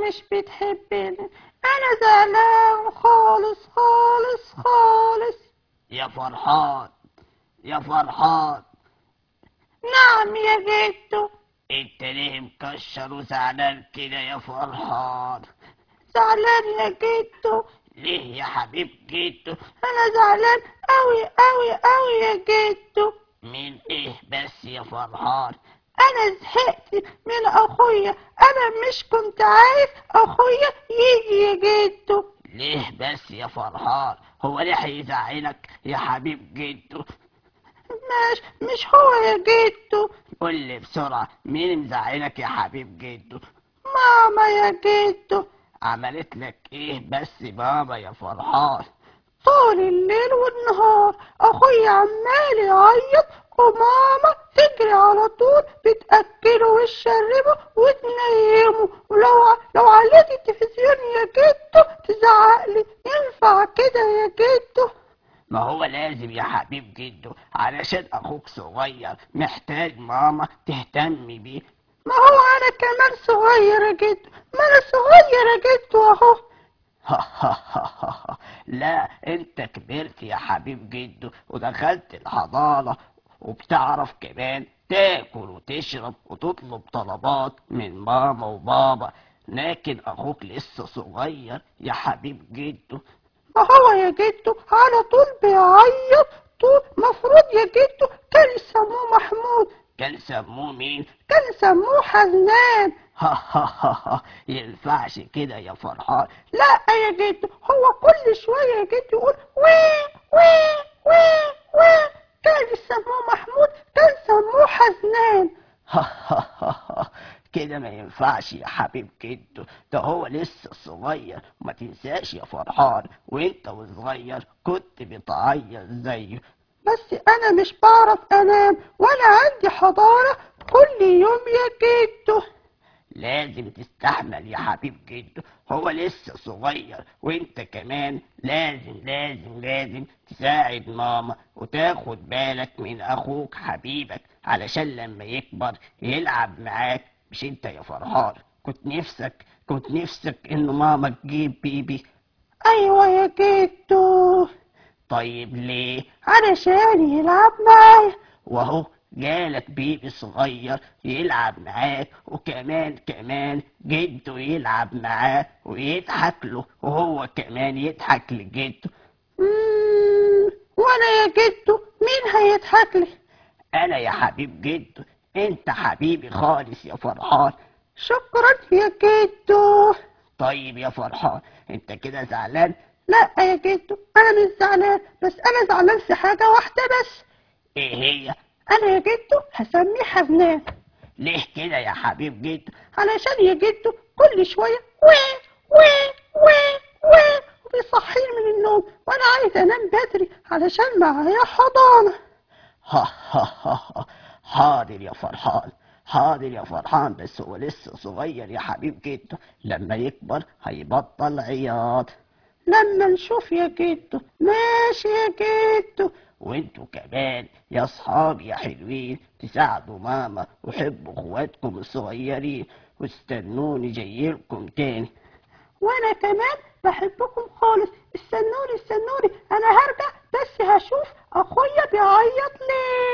مش بتحبني انا زعلان خالص خالص خالص يا فرحان يا فرحان نعم يا جدو انت ليه مكشر وزعلان كده يا فرحان زعلان يا جدو ليه يا حبيب جدو انا زعلان اوي اوي اوي يا جدو من ايه بس يا فرحان انا زهقت من اخويا انا مش كنت عايز اخويا يجي يا جدو ليه بس يا فرحان هو ليه هيزعلك يا حبيب جدو مش مش هو يا جدو قول لي بسرعة مين مزعلك يا حبيب جدو ماما يا جدو عملت لك ايه بس ماما يا فرحان طول الليل والنهار اخويا عمال يعيط وماما تجري على طول بتاكله وتشربه وتنيمه ولو ع- لو عليت التلفزيون يا جدو تزعق لي ينفع كده يا جدو ما هو لازم يا حبيب جدو علشان اخوك صغير محتاج ماما تهتم بيه ما هو انا كمان صغير يا جدو ما انا صغير يا جدو اهو لا انت كبرت يا حبيب جدو ودخلت الحضانة وبتعرف كمان تاكل وتشرب وتطلب طلبات من ماما وبابا لكن اخوك لسه صغير يا حبيب جدو ما هو يا جدو على طول بيعيط طول مفروض يا جدو كان يسموه محمود كان سموه مين كان يسموه حزنان ينفعش كده يا فرحان لا يا جدو هو كل شوية يا جدو يقول وي وي وي وي كان يسموه محمود كان يسموه حزنان كده ما ينفعش يا حبيب جدو ده هو لسه صغير ما تنساش يا فرحان وانت وصغير كنت بتعيط زيه بس انا مش بعرف انام وانا عندي حضانة كل يوم يا جدو لازم تستحمل يا حبيب جدو هو لسه صغير وانت كمان لازم لازم لازم تساعد ماما وتاخد بالك من اخوك حبيبك علشان لما يكبر يلعب معاك مش انت يا فرحان كنت نفسك كنت نفسك ان ماما تجيب بيبي ايوه يا جدو طيب ليه علشان يلعب معايا وهو جالك بيبي صغير يلعب معاك وكمان كمان جده يلعب معاه ويضحك له وهو كمان يضحك لجده مم، وانا يا جدو مين هيضحك لي انا يا حبيب جده انت حبيبي خالص يا فرحان شكرا يا جدو طيب يا فرحان انت كده زعلان لا يا جدو انا مش زعلان بس انا زعلان في حاجة واحدة بس ايه هي انا يا جدو هسميه حزنان ليه كده يا حبيب جده علشان يا جدو كل شوية وي وي وي وي وبيصحيني من النوم وانا عايز انام بدري علشان معايا حضانة ها ها ها ها. حاضر يا فرحان حاضر يا فرحان بس هو لسه صغير يا حبيب جده لما يكبر هيبطل عياط لما نشوف يا جدو ماشي يا جدو وانتوا كمان يا اصحابي يا حلوين تساعدوا ماما وحبوا اخواتكم الصغيرين واستنوني جايلكم تاني وانا كمان بحبكم خالص استنوني استنوني انا هرجع بس هشوف اخويا بيعيط ليه